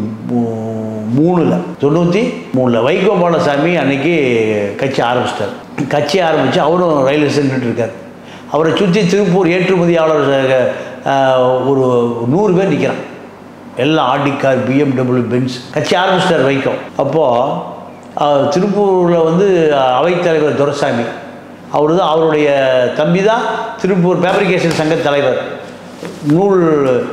மூணில் தொண்ணூற்றி மூணில் வைகோபாலசாமி அன்னைக்கு கட்சி ஆரம்பிச்சிட்டார் கட்சி ஆரம்பித்து அவரும் ரயில்வே ஸ்டேஷன் நின்றுட்டு இருக்கார் அவரை சுற்றி திருப்பூர் ஏற்றுமதியாளர் அஹ், ஒரு நூறு பேர் நிற்கிறான் எல்லாம் ஆடி கார் பிஎம்டபிள்யூ பென்ஸ் கட்சி ஆரம்பிச்சிட்டார் வைக்கம் அப்போது திருப்பூரில் வந்து அஹ், அவைத்தலைவர் துரைசாமி அவர் தான் அவருடைய தம்பி தான் திருப்பூர் ஃபேப்ரிகேஷன் சங்க தலைவர் நூல்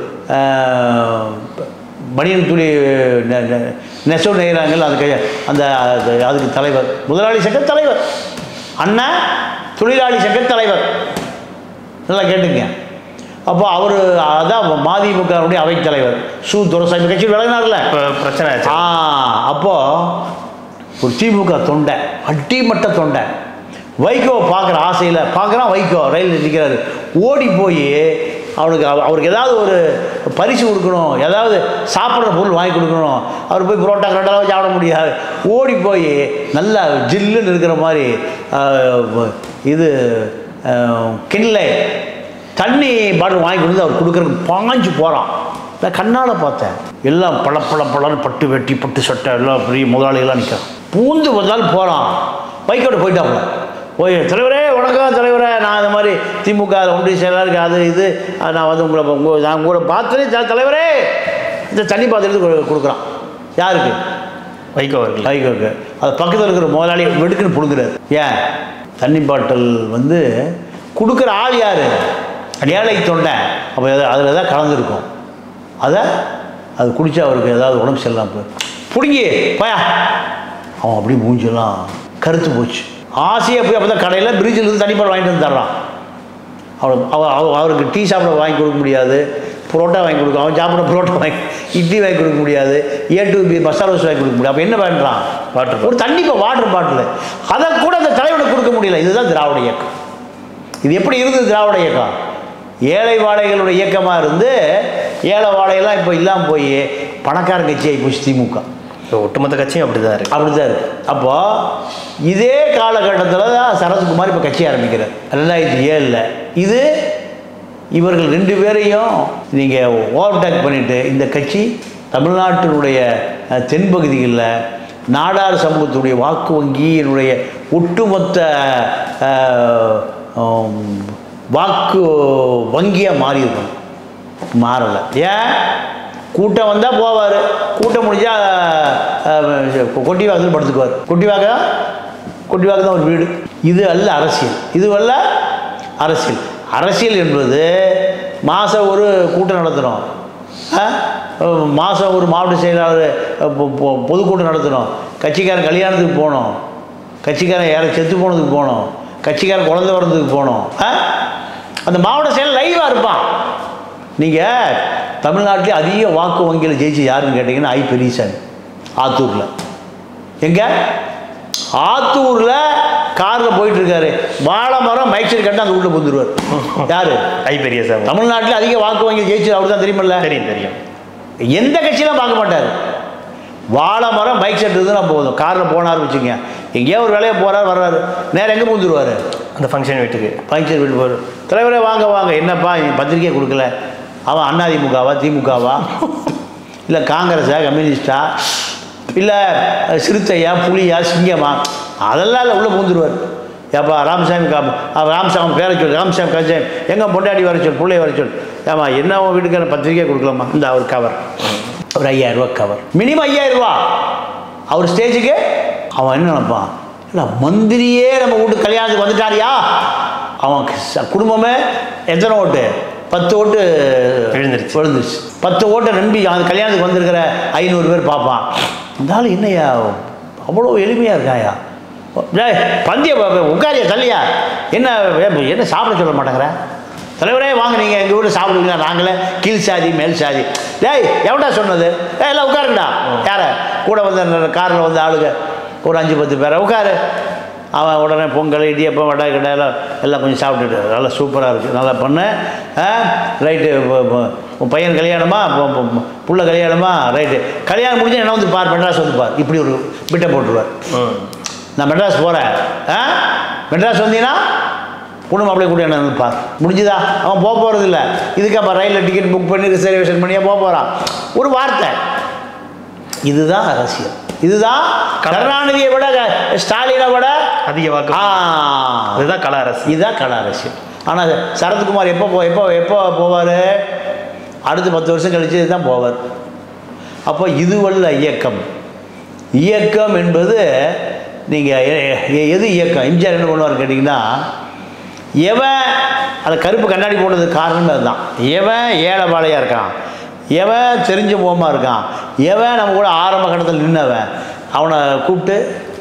அஹ், பனியன் துளி நெ- நெ- நெசவு நெய்கிறாங்கல்ல அதுக்கு அந்த அது- அதுக்கு தலைவர் முதலாளி சங்க தலைவர் அண்ணன் தொழிலாளி சங்க தலைவர் நல்லா கேட்டுங்க அப்போ அவர் அதான் மதிமுகவுடைய அவைத்தலைவர் சு துரைசாமி கட்சி விலகினார்ல இப்போ பிரச்சனை ஆச்சு ஆ அப்போ ஒரு திமுக தொண்டை அடிமட்ட தொண்டை வைகோவை பார்க்குற ஆசையில் பார்க்குறான் வைகோ ரயில் நிற்கிறாரு ஓடி போய் அவனுக்கு அவ- அவருக்கு ஏதாவது ஒரு பரிசு கொடுக்கணும் ஏதாவது சாப்பிட்ற பொருள் வாங்கி கொடுக்கணும் அவர் போய் புரோட்டா கரெக்டாக சாப்பிட முடியாது ஓடி போய் நல்லா ஜில்லுன்னு இருக்கிற மாதிரி ஆஹ், இது கிண்ணலை தண்ணி பாட்டில் வாங்கி கொடுத்து அவர் கொடுக்குறதுக்கு பாஞ்சு போகிறான் நான் கண்ணால் பார்த்தேன் எல்லாம் பள பள பளன்னு பட்டு வெட்டி பட்டு சட்டை எல்லாம் பெரிய முதலாளிகள்லாம் நிற்கிறான் பூந்து வந்தாலும் போகிறான் பைக்கோட போயிட்டாப்புல போய் தலைவரே வணக்கம் தலைவரே நான் இந்த மாதிரி திமுக ஒன்றிய செயலாளருக்கு அது இது அது நான் வந்து உங்களை உங்க- நான் உங்களை பார்த்துட்டு தலைவரே இந்த தண்ணி பாத்திரத்து கொடுக்குறான் யாருக்கு வைகோ அவர்கள் கைகோக்கு அது பக்கத்தில் இருக்கிற முதலாளி வெடுக்குன்னு பிடுங்குறாரு ஏன் தண்ணி பாட்டில் வந்து கொடுக்குற ஆள் யார் ஏழை தொண்டை அப்போ அதில் தான் கலந்துருக்கும் அதை அது குடிச்சா அவருக்கு ஏதாவது உடம்பு சரியில்லாம போய் பிடுங்கி போயா அவன் அப்படியே மூஞ்செல்லாம் கருத்து போச்சு ஆசையாக போய் அப்போ தான் கடையில் பிரிட்ஜில் இருந்து தண்ணி பால் வாங்கிட்டு வந்து தர்றான் அவன் அவ- அவ- அவருக்கு டீ சாப்பிட வாங்கி கொடுக்க முடியாது புரோட்டா வாங்கி கொடுக்க அவன் சாப்பிட புரோட்டா வாங்கி இட்லி வாங்கி கொடுக்க முடியாது A to B masala roast வாங்கி கொடுக்க முடியாது அப்போ என்ன பண்ணுறான் Water bottle. ஒரு தண்ணி இப்போ வாட்டர் பாட்டில் அதை கூட அந்த தலைவனுக்கு கொடுக்க முடியல இதுதான் திராவிட இயக்கம் இது எப்படி இருந்தது திராவிட இயக்கம் ஏழை வாழைகளோட இயக்கமாக இருந்து ஏழை வாழையெல்லாம் இப்போ இல்லாமல் போய் பணக்கார கட்சி ஆகி போச்சு திமுக இப்போ ஒட்டுமொத்த கட்சியும் அப்படி தான் இருக்கு அப்படிதான் இருக்கு அப்போ இதே காலகட்டத்தில் தான் சரத்குமார் இப்போ கட்சி ஆரம்பிக்கிறார் ரெண்டாயிரத்தி ஏழில் இது இவர்கள் ரெண்டு பேரையும் நீங்கள் ஓவர்டேக் பண்ணிட்டு இந்த கட்சி தமிழ்நாட்டினுடைய அஹ், தென்பகுதிகளில் நாடார் சமூகத்துடைய வாக்கு வங்கியினுடைய ஒட்டுமொத்த அஹ், ஆம், வாக்கு வங்கியாக மாறி இருக்கணும் மாறலை ஏன் கூட்டம் வந்தால் போவார் கூட்டம் முடிஞ்சா கொட்டி வாக்கத்தில் படுத்துக்குவார் கொட்டி வாக்க கொட்டி வாக்கு தான் ஒரு வீடு இது அல்ல அரசியல் இது அல்ல அரசியல் அரசியல் என்பது மாதம் ஒரு கூட்டம் நடத்துகிறோம் மாதம் ஒரு மாவட்ட செயலாளர் அஹ், பொ- பொ- பொதுக்கூட்டம் நடத்தணும் கட்சிக்காரன் கல்யாணத்துக்கு போகணும் கட்சிக்காரன் யாரும் செத்து போனதுக்கு போகணும் கட்சிக்காரன் குழந்தை பிறந்ததுக்கு போகணும் ஆ? அந்த மாவட்ட செயல் லைவாக இருப்பான் நீங்கள் தமிழ்நாட்டிலே அதிக வாக்கு வங்கியில் ஜெயிச்சு யாருன்னு கேட்டிங்கன்னா ஐ பெரியசாமி ஆத்தூரில் எங்க ஆத்தூரில் காரில் போயிட்டு இருக்காரு வாழை மரம் மைக் செட் கட்டு அந்த வீட்டில் புந்துருவார் யாரு ஐ பெரியசாமி தமிழ்நாட்டில் அதிக வாக்கு வங்கி ஜெயிச்சு அவர் தான் தெரியுமில்ல தெரியும் தெரியும் எந்த கட்சியிலும் பார்க்க மாட்டார் வாழை மரம் பைக் செட் இருந்தால் போதும் காரில் போனார் வச்சுங்க எங்கேயோ ஒரு வேலையை போகிறார் வர்றாரு நேரம் எங்கே பூந்துருவார் அந்த ஃபங்க்ஷன் வீட்டுக்கு பைக் செட் வீட்டு போகிறார் தலைவரே வாங்க வாங்க என்னப்பா நீ பத்திரிக்கை கொடுக்கல அவன் அதிமுகவா திமுகவா இல்லை காங்கிரஸா கம்யூனிஸ்டா இல்லை சிறுத்தையா புலியா சிங்கமா அதெல்லாம் இல்லை உள்ளே பூந்துருவார் ஏப்பா ராமசாமி கா அவன் ராமசாமி பேரை சொல் ராமசாமி கஜாமி எங்கே பொண்டாடி வர சொல் பிள்ளைய வர சொல் ஏமா என்ன உன் வீட்டுக்கு பத்திரிக்கை கொடுக்கலாமா இந்த அவர் கவர் ஒரு ஐயாயிரம் ரூபா கவர் மினிமம் ஐயாயிரம் ரூபா அவர் ஸ்டேஜுக்கு அவன் என்ன நினைப்பான் இல்லை மந்திரியே நம்ம வீட்டு கல்யாணத்துக்கு வந்துட்டாரியா அவன் ச- குடும்பமே எத்தனை ஓட்டு பத்து ஓட்டு விழுந்துருச்சு. விழுந்துருச்சு பத்து ஓட்டை நம்பி அந்த கல்யாணத்துக்கு வந்திருக்கிற ஐநூறு பேர் பார்ப்பான் இந்த ஆள் என்னய்யா அவ்வளோ எளிமையாக இருக்காயா டேய், பந்திய உட்காரியா தள்ளியா என்ன வே- என்ன சாப்பிட சொல்ல மாட்டேங்கிற தலைவரே வாங்க நீங்கள் எங்கள் வீட்டில் சாப்பிடுவீங்களா நாங்களே கீழ் சாதி மேல் சாதி டேய் எவன்டா சொன்னது ஏய் எல்லாம் உட்காருங்கடா யார கூட வந்து காரில் வந்து ஆளுங்க ஒரு அஞ்சு பத்து பேரை உட்காரு அவன் உடனே பொங்கல் இடியப்பம் வடை கடை எல்லாம் எல்லாம் கொஞ்சம் சாப்பிட்டுட்டு நல்லா சூப்பராக இருக்குது நல்லா பண்ணு ரைட்டு உன் பையன் கல்யாணமா பொ- பொ- பொ- புள்ள கல்யாணமா ரைட்டு கல்யாணம் முடிஞ்சு என்ன வந்து பார் மெட்ராஸ் வந்து பார் இப்படி ஒரு பிட்டை போட்டுருவார் ம் நான் மெட்ராஸ் போகிறேன் ஆ மெட்ராஸ் வந்தீங்கன்னா பொண்ணு மாப்பிள்ளை கூட என்ன வந்து பார் முடிஞ்சுதா அவன் போக போகிறது இல்லை இதுக்கு அப்போ ரயிலில் டிக்கெட் புக் பண்ணி ரிசர்வேஷன் பண்ணியா போக போகிறான் ஒரு வார்த்தை இதுதான் அரசியல் இதுதான் கருணாநிதியை விட க- ஸ்டாலினை விட அதிக வாக்கு ஆ அதுதான் கல அரசு இதுதான் கல அரசியல் ஆனால் சரத்குமார் எப்போ போ எப்போ எப்போ போவார் அடுத்து பத்து வருஷம் கழிச்சு தான் போவார் அப்போ இதுவல்ல இயக்கம் இயக்கம் என்பது நீங்கள் எது இயக்கம் எம்ஜிஆர் என்ன பண்ணுவார் கேட்டிங்கன்னா எவன் அந்த கருப்பு கண்ணாடி போட்டதுக்கு காரணமே அதுதான் எவன் ஏழைபாளையாக இருக்கான் எவன் தெரிஞ்ச போகமாக இருக்கான் எவன் நம்ம கூட ஆரம்ப கட்டத்தில் நின்னவன் அவனை கூப்பிட்டு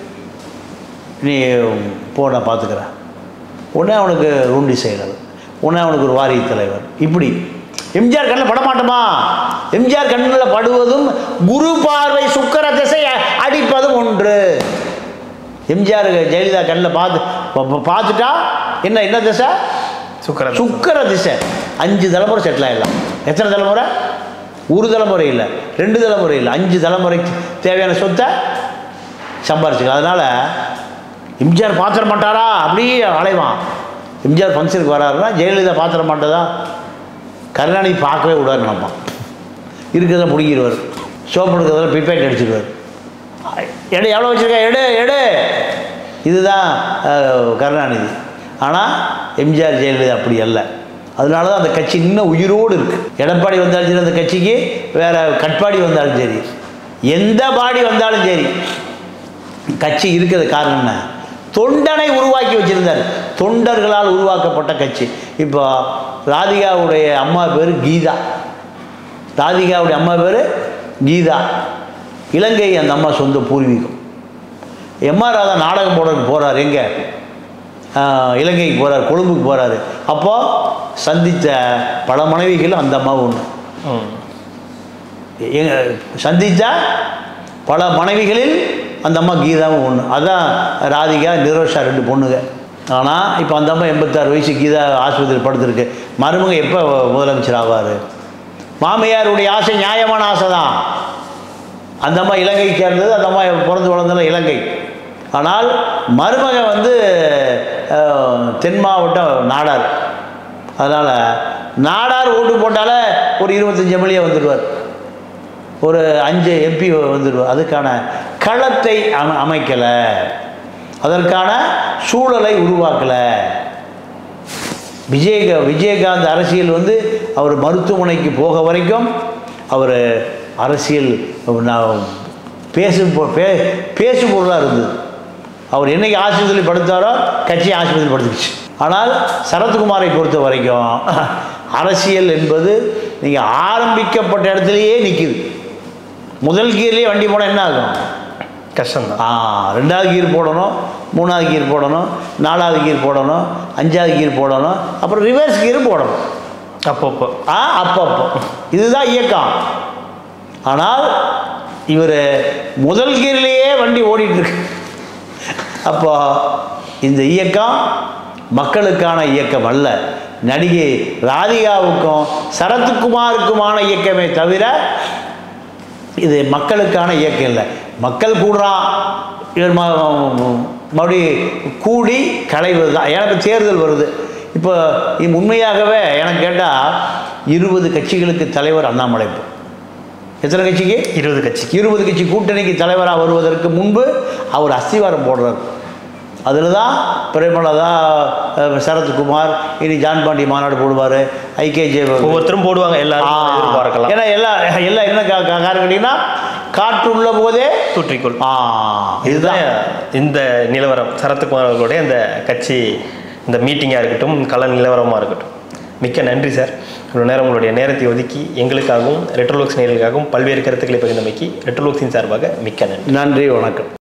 நீ போ நான் பார்த்துக்கிறேன் உடனே அவனுக்கு ரூண்டி செயலர் உடனே அவனுக்கு ஒரு வாரிய தலைவர் இப்படி எம்ஜிஆர் கண்ணில் படமாட்டோமா எம்ஜிஆர் கண்ணில் படுவதும் குரு பார்வை சுக்கர திசை அ- அடிப்பதும் ஒன்று எம்ஜிஆர் ஜெயலலிதா கண்ணில் பார்த்து பா- பா- பார்த்துட்டா என்ன என்ன திசை சுக்கர சுக்கர திசை அஞ்சு தலைமுறை செட்டில் ஆயிடலாம் எத்தனை தலைமுறை ஒரு தலைமுறை இல்லை ரெண்டு தலைமுறை இல்லை அஞ்சு தலைமுறைக்கு தேவையான சொத்தை சம்பாரிச்சுக்கலாம் அதனால் எம்ஜிஆர் பாத்திர மாட்டாரா அப்படியே அலைவான் எம்ஜிஆர் ஃபங்க்ஷனுக்கு வராருன்னா ஜெயலலிதா பாத்திர மாட்டதா கருணாநிதி பார்க்கவே விடாது நினைப்பான் இருக்கிறத பிடிங்கிடுவார் சோப்பு எடுக்கிறதுல பிப்பேட் அடிச்சிடுவார் எடு எவ்வளோ வச்சுருக்க எடு எடு இதுதான் அஹ், கருணாநிதி ஆனால் எம்ஜிஆர் ஜெயலலிதா அப்படி அல்ல அதனால தான் அந்த கட்சி இன்னும் உயிரோடு இருக்குது எடப்பாடி வந்தாலும் சரி அந்த கட்சிக்கு வேறு கட்பாடி வந்தாலும் சரி எந்த பாடி வந்தாலும் சரி கட்சி இருக்கிறது காரணம் என்ன தொண்டனை உருவாக்கி வச்சிருந்தார் தொண்டர்களால் உருவாக்கப்பட்ட கட்சி இப்போ ராதிகாவுடைய அம்மா பேர் கீதா ராதிகாவுடைய அம்மா பேர் கீதா இலங்கை அந்த அம்மா சொந்த பூர்வீகம் எம்ஆர் ராதா நாடகம் போடுறதுக்கு போகிறார் எங்கே இலங்கைக்கு போகிறார் கொழும்புக்கு போகிறாரு அப்போது சந்தித்த பல மனைவிகள் அந்த அம்மா ஒன்று ம் எங்க சந்தித்த பல மனைவிகளில் அந்த அம்மா கீதாவும் ஒன்று அதான் ராதிகா நிரோஷா ரெண்டு பொண்ணுங்க ஆனால் இப்போ அந்த அம்மா எண்பத்தாறு வயசு கீதா ஆஸ்பத்திரி படுத்திருக்கு மருமக எப்போ முதலமைச்சர் ஆவார் மாமியாருடைய ஆசை நியாயமான ஆசை தான் அந்த அம்மா இலங்கை சேர்ந்தது அந்த அம்மா பிறந்து வளர்ந்தது இலங்கை ஆனால் மருமக வந்து அஹ், தென் மாவட்டம் நாடார் அதனால் நாடார் ஓட்டு போட்டாலே ஒரு இருபத்தஞ்சி எம்எல்ஏ வந்துடுவார் ஒரு அஞ்சு எம்பி வந்துடுவார் அதுக்கான களத்தை அம அமைக்கலை அதற்கான சூழலை உருவாக்கலை விஜயக விஜயகாந்த் அரசியல் வந்து அவர் மருத்துவமனைக்கு போக வரைக்கும் அவர் அரசியல் நான் பேசும் பொ- பே பேசும் பொருளாக இருந்தது அவர் என்னைக்கு ஆஸ்பத்திரி படுத்தாரோ கட்சி ஆஸ்பத்திரி படுத்துக்கிச்சு ஆனால் சரத்குமாரை பொறுத்த வரைக்கும் அரசியல் என்பது நீங்கள் ஆரம்பிக்கப்பட்ட இடத்துலையே நிற்கிது முதல் கீர்லேயே வண்டி போனால் என்ன ஆகும் கஷ்டம்தான் ஆ ரெண்டாவது கீர் போடணும் மூணாவது கீர் போடணும் நாலாவது கீர் போடணும் அஞ்சாவது கீர் போடணும் அப்புறம் ரிவர்ஸ் கீர் போடணும் அப்பப்போ ஆ அப்பப்போ இதுதான் இயக்கம் ஆனால் இவர் முதல் கீரிலேயே வண்டி ஓடிட்டு இருக்கு அப்போ இந்த இயக்கம் மக்களுக்கான இயக்கம் அல்ல நடிகை ராதிகாவுக்கும் சரத்குமாருக்குமான இயக்கமே தவிர இது மக்களுக்கான இயக்கம் இல்லை மக்கள் கூடுறான் இவர் ம மறுபடி கூடி களைவது தான் எனக்கு தேர்தல் வருது இப்போ இது உண்மையாகவே எனக்கு கேட்டால் இருபது கட்சிகளுக்கு தலைவர் அண்ணாமலை இப்போ. எத்தனை கட்சிக்கு இருபது கட்சி இருபது கட்சி கூட்டணிக்கு தலைவராக வருவதற்கு முன்பு அவர் அஸ்திவாரம் போடுறார் அதில் தான் பிரேமலதா அஹ், சரத்குமார் இனி ஜான் பாண்டி மாநாடு போடுவார் ஐகேஜே ஒவ்வொருத்தரும் போடுவாங்க எல்லாரும் எதிர்பார்க்கலாம் ஏன்னா எல்லாம் எல்லாம் என்ன கா- கா- காரணம் கேட்டிங்கன்னா காற்றுள்ள போதே தூற்றிக்கொள் ஆ இதுதான் இதுதான் இந்த நிலவரம் சரத்குமார் அவர்களுடைய இந்த கட்சி இந்த மீட்டிங்காக இருக்கட்டும் கள நிலவரமாக இருக்கட்டும் மிக்க நன்றி சார் இவ்வளோ நேரம் உங்களுடைய நேரத்தை ஒதுக்கி எங்களுக்காகவும் ரெட்ரோலோக்ஸ் நேர்களுக்காகவும் பல்வேறு கருத்துக்களை பகிர்ந்தமைக்கு ரெட்ரோலோக்ஸின் சார்பாக மிக்க நன்றி நன்றி வணக்கம்